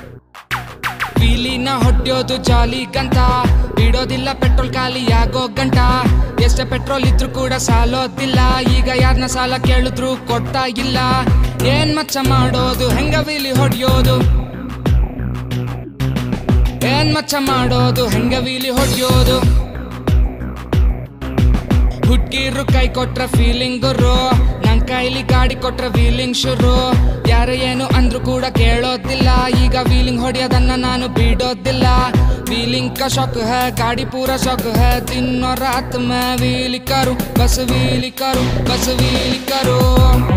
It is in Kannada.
ವೀಲಿನ ಹೊಡ್ಯೋದು ಜಾಲಿ ಗಂಟ ಬಿಡೋದಿಲ್ಲ ಪೆಟ್ರೋಲ್ ಖಾಲಿ ಆಗೋ ಗಂಟ ಎಷ್ಟೇ ಪೆಟ್ರೋಲ್ ಇದ್ರೂ ಕೂಡ ಸಾಲೋದಿಲ್ಲ ಈಗ ಯಾರನ್ನ ಸಾಲ ಕೇಳಿದ್ರು ಕೊಡ್ತಾ ಇಲ್ಲ ಏನ್ ಮಚ್ಚ ಮಾಡೋದು ಹೆಂಗ ವೀಲಿ ಹೊಡ್ಯೋದು ಏನ್ ಮಚ್ಚ ಮಾಡೋದು ಹೆಂಗ ವೀಲಿ ಹೊಡ್ಯೋದು ಹುಡ್ಗಿರು ಕೈ ಕೊಟ್ರ ಫೀಲಿಂಗ್ ಗುರು ನನ್ ಕೈಲಿ ಗಾಡಿ ಕೊಟ್ರ ವೀಲಿಂಗ್ ಶುರು ಯಾರು ಏನು ಅಂದ್ರು ಕೂಡ ಕೇಳೋದಿಲ್ಲ ಈಗ ವೀಲಿಂಗ್ ಹೊಡೆಯೋದನ್ನ ನಾನು ಬಿಡೋದಿಲ್ಲ ವೀಲಿಂಗ್ का शौक है गाड़ी पूरा शौक है दिन और रात मैं व्हील करूं बस व्हील करूं बस व्हील करूं